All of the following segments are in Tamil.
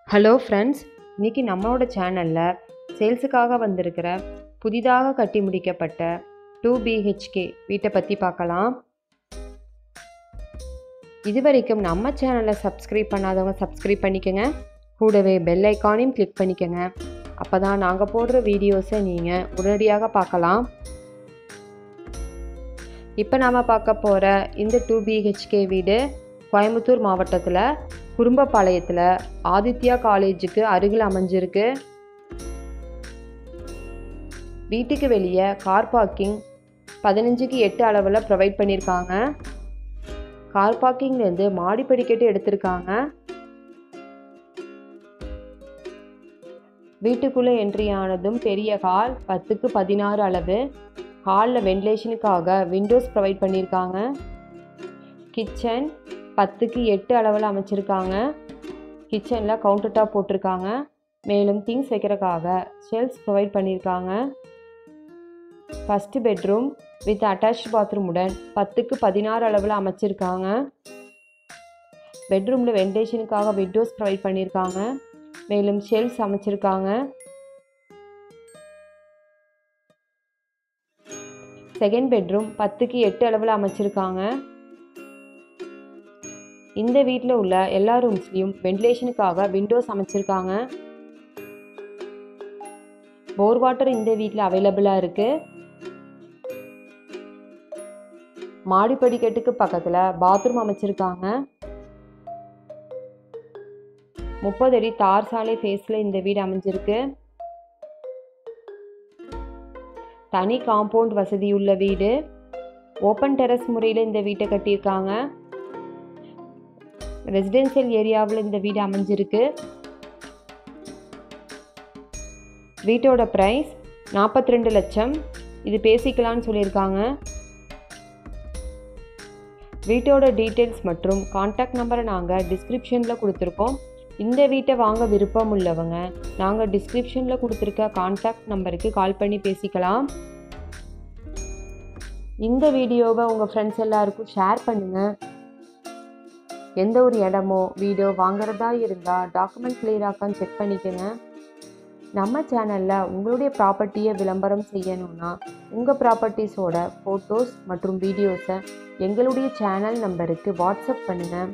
ஹலோ ஃப்ரெண்ட்ஸ் இன்றைக்கி நம்மளோட சேனலில் சேல்ஸுக்காக வந்திருக்கிற புதிதாக கட்டி முடிக்கப்பட்ட டூ பிஹெச்கே வீட்டை பற்றி பார்க்கலாம் இது வரைக்கும் நம்ம சேனலை சப்ஸ்கிரைப் பண்ணாதவங்க சப்ஸ்கிரைப் பண்ணிக்கோங்க கூடவே பெல் ஐக்கானையும் கிளிக் பண்ணிக்கோங்க அப்போ தான் நாங்கள் போடுற வீடியோஸை நீங்கள் உடனடியாக பார்க்கலாம் இப்போ நாம் பார்க்க போகிற இந்த டூ பிஹெச்கே வீடு கோயம்புத்தூர் மாவட்டத்தில் குறும்பபாளையத்தில் ஆதித்யா காலேஜுக்கு அருகில் அமைஞ்சிருக்கு வீட்டுக்கு வெளியே கார் பார்க்கிங் பதினஞ்சுக்கு எட்டு அளவில் ப்ரொவைட் பண்ணியிருக்காங்க கார் பார்க்கிங்லேருந்து மாடி படிக்கட்டு எடுத்திருக்காங்க வீட்டுக்குள்ளே என்ட்ரி ஆனதும் பெரிய ஹால் பத்துக்கு பதினாறு அளவு ஹாலில் வென்டிலேஷனுக்காக விண்டோஸ் ப்ரொவைட் பண்ணியிருக்காங்க கிச்சன் பத்துக்கு எட்டு அளவில் அமைச்சிருக்காங்க கிச்சனில் கவுண்டர் டாப் போட்டிருக்காங்க மேலும் திங்ஸ் வைக்கிறதுக்காக ஷெல்ஸ் ப்ரொவைட் பண்ணியிருக்காங்க ஃபஸ்ட்டு பெட்ரூம் வித் அட்டாச் பாத்ரூமுடன் பத்துக்கு பதினாறு அளவில் அமைச்சிருக்காங்க பெட்ரூமில் வென்டிலேஷனுக்காக விண்டோஸ் ப்ரொவைட் பண்ணியிருக்காங்க மேலும் ஷெல்ஸ் அமைச்சிருக்காங்க செகண்ட் பெட்ரூம் பத்துக்கு எட்டு அளவில் அமைச்சிருக்காங்க இந்த வீட்டில் உள்ள எல்லா ரூம்ஸ்லேயும் வென்டிலேஷனுக்காக விண்டோஸ் அமைச்சிருக்காங்க போர் வாட்டர் இந்த வீட்டில் அவைலபிளாக இருக்குது மாடி படிக்கட்டுக்கு பக்கத்தில் பாத்ரூம் அமைச்சிருக்காங்க முப்பது அடி தார் சாலை ஃபேஸில் இந்த வீடு அமைஞ்சிருக்கு தனி காம்பவுண்ட் வசதியுள்ள வீடு ஓப்பன் டெரஸ் முறையில் இந்த வீட்டை கட்டியிருக்காங்க ரெசிடென்சியல் ஏரியாவில் இந்த வீடு அமைஞ்சிருக்கு வீட்டோட ப்ரைஸ் நாற்பத்தி ரெண்டு லட்சம் இது பேசிக்கலான்னு சொல்லியிருக்காங்க வீட்டோட டீட்டெயில்ஸ் மற்றும் காண்டாக்ட் நம்பரை நாங்கள் டிஸ்கிரிப்ஷனில் கொடுத்துருக்கோம் இந்த வீட்டை வாங்க விருப்பம் உள்ளவங்க நாங்கள் டிஸ்கிரிப்ஷனில் கொடுத்துருக்க காண்டாக்ட் நம்பருக்கு கால் பண்ணி பேசிக்கலாம் இந்த வீடியோவை உங்கள் ஃப்ரெண்ட்ஸ் எல்லாருக்கும் ஷேர் பண்ணுங்கள் எந்த ஒரு இடமோ வீடோ வாங்குறதா இருந்தால் டாக்குமெண்ட் கிளியராக்கான்னு செக் பண்ணிக்கோங்க நம்ம சேனலில் உங்களுடைய ப்ராப்பர்ட்டியை விளம்பரம் செய்யணும்னா உங்கள் ப்ராப்பர்ட்டிஸோட ஃபோட்டோஸ் மற்றும் வீடியோஸை எங்களுடைய சேனல் நம்பருக்கு வாட்ஸ்அப் பண்ணுங்கள்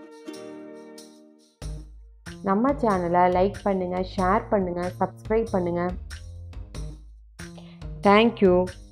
நம்ம சேனலை லைக் பண்ணுங்கள் ஷேர் பண்ணுங்கள் சப்ஸ்கிரைப் பண்ணுங்கள் தேங்க்யூ